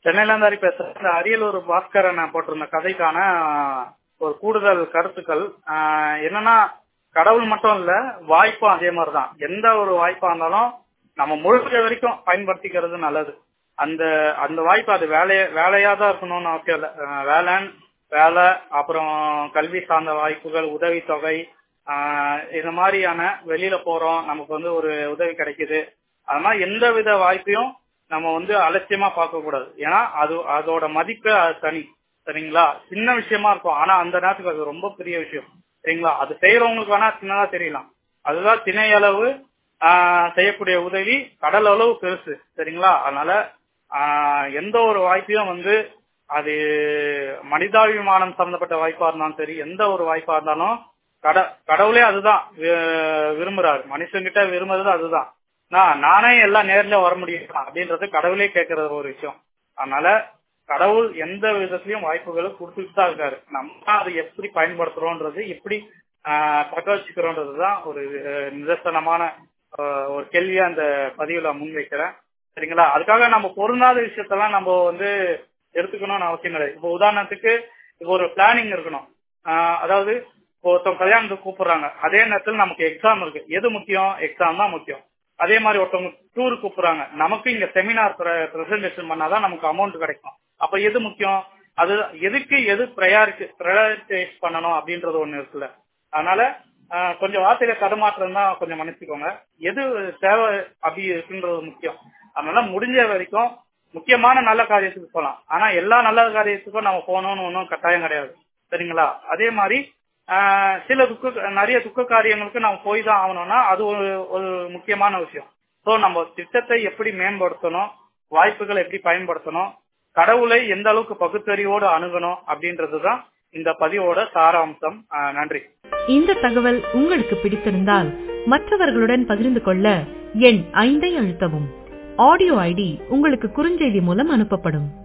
சென்னையில இருந்தாரி பேசுறேன் இந்த அரியலூர் பாஸ்கரன் போட்டிருந்த கதைக்கான ஒரு கூடுதல் கருத்துக்கள் ஆஹ் என்னன்னா கடவுள் மட்டும் இல்ல வாய்ப்பும் அதே மாதிரிதான் எந்த ஒரு வாய்ப்பா இருந்தாலும் நம்ம முழுக்க வரைக்கும் பயன்படுத்திக்கிறது நல்லது அந்த அந்த வாய்ப்பு அது வேலைய வேலையா தான் இருக்கணும்னு அவசியம் இல்லை ஆஹ் வேலைன்னு வேலை அப்புறம் கல்வி சார்ந்த வாய்ப்புகள் உதவித்தொகை ஆஹ் இந்த மாதிரியான வெளியில போறோம் நமக்கு வந்து ஒரு உதவி கிடைக்குது அதனால எந்த வித வாய்ப்பையும் நம்ம வந்து அலட்சியமா பார்க்க கூடாது ஏன்னா அது அதோட மதிப்பு அது தனி சரிங்களா சின்ன விஷயமா இருக்கும் ஆனா அந்த நேரத்துக்கு அது ரொம்ப பெரிய விஷயம் சரிங்களா அது செய்யறவங்களுக்கு வேணா சின்னதா தெரியலாம் அதுதான் திணை அளவு ஆஹ் செய்யக்கூடிய உதவி கடல் அளவு பெருசு சரிங்களா அதனால ஆஹ் எந்த ஒரு வாய்ப்பையும் வந்து அது மனிதாபிமானம் சம்பந்தப்பட்ட வாய்ப்பா இருந்தாலும் சரி எந்த ஒரு வாய்ப்பா இருந்தாலும் கட கடவுளே அதுதான் வி- விரும்புறாரு மனுஷங்கிட்ட விரும்புறது அதுதான் நான் நானே எல்லாம் நேர்ல வர முடியும் அப்படின்றது கடவுளே கேட்கறது ஒரு விஷயம் அதனால கடவுள் எந்த விதத்திலயும் வாய்ப்புகளை கொடுத்துட்டு தான் இருக்காரு நம்ம அதை எப்படி பயன்படுத்துறோன்றது எப்படி ஆஹ் தக்க வச்சுக்கிறோன்றது தான் ஒரு அஹ், நிதர்சனமான ஆஹ், ஒரு கேள்வியா அந்த பதிவுல முன்வைக்கிறேன் சரிங்களா அதுக்காக நம்ம பொருந்தாத விஷயத்தெல்லாம் நம்ம வந்து எடுத்துக்கணும்னு அவசியம் கிடையாது இப்போ உதாரணத்துக்கு இப்போ ஒரு பிளானிங் இருக்கணும் ஆஹ், அதாவது இப்போ ஒருத்தவங்க கல்யாணத்துக்கு கூப்பிடுறாங்க அதே நேரத்தில் நமக்கு எக்ஸாம் இருக்கு எது முக்கியம் எக்ஸாம் தான் முக்கியம் அதே மாதிரி ஒருத்தவங்க டூர் கூப்பிடுறாங்க நமக்கு இங்க செமினார் பிரசன்டேஷன் பண்ணாதான் நமக்கு அமௌண்ட் கிடைக்கும் அப்ப எது முக்கியம் அது எதுக்கு எது ப்ரையாரிட்டி ப்ரையாரிட்டைஸ் பண்ணணும் அப்படின்றது ஒண்ணு இருக்குல்ல அதனால ஆஹ், கொஞ்சம் வார்த்தையில தடுமாற்றம் தான் கொஞ்சம் மன்னிச்சுக்கோங்க எது தேவை அப்படி இருக்குன்றது முக்கியம் அதனால முடிஞ்ச வரைக்கும் முக்கியமான நல்ல காரியத்துக்கு போகலாம் ஆனா எல்லா நல்ல காரியத்துக்கும் நம்ம போகணும்னு ஒன்றும் கட்டாயம் கிடையாது சரிங்களா அதே மாதிரி ஆஹ், சில துக்க நிறைய துக்க காரியங்களுக்கு நம்ம போய் தான் ஆகணும்னா அது ஒரு ஒரு முக்கியமான விஷயம் ஸோ நம்ம திட்டத்தை எப்படி மேம்படுத்தணும் வாய்ப்புகளை எப்படி பயன்படுத்தணும் கடவுளை எந்த அளவுக்கு பகுத்தறிவோடு அணுகணும் அப்படின்றது தான் இந்த பதிவோட சாராம்சம் ஆஹ், நன்றி இந்த தகவல் உங்களுக்கு பிடித்திருந்தால் மற்றவர்களுடன் பகிர்ந்து கொள்ள எண் ஐந்தை அழுத்தவும் ஆடியோ ஐடி உங்களுக்கு குறுஞ்செய்தி மூலம் அனுப்பப்படும்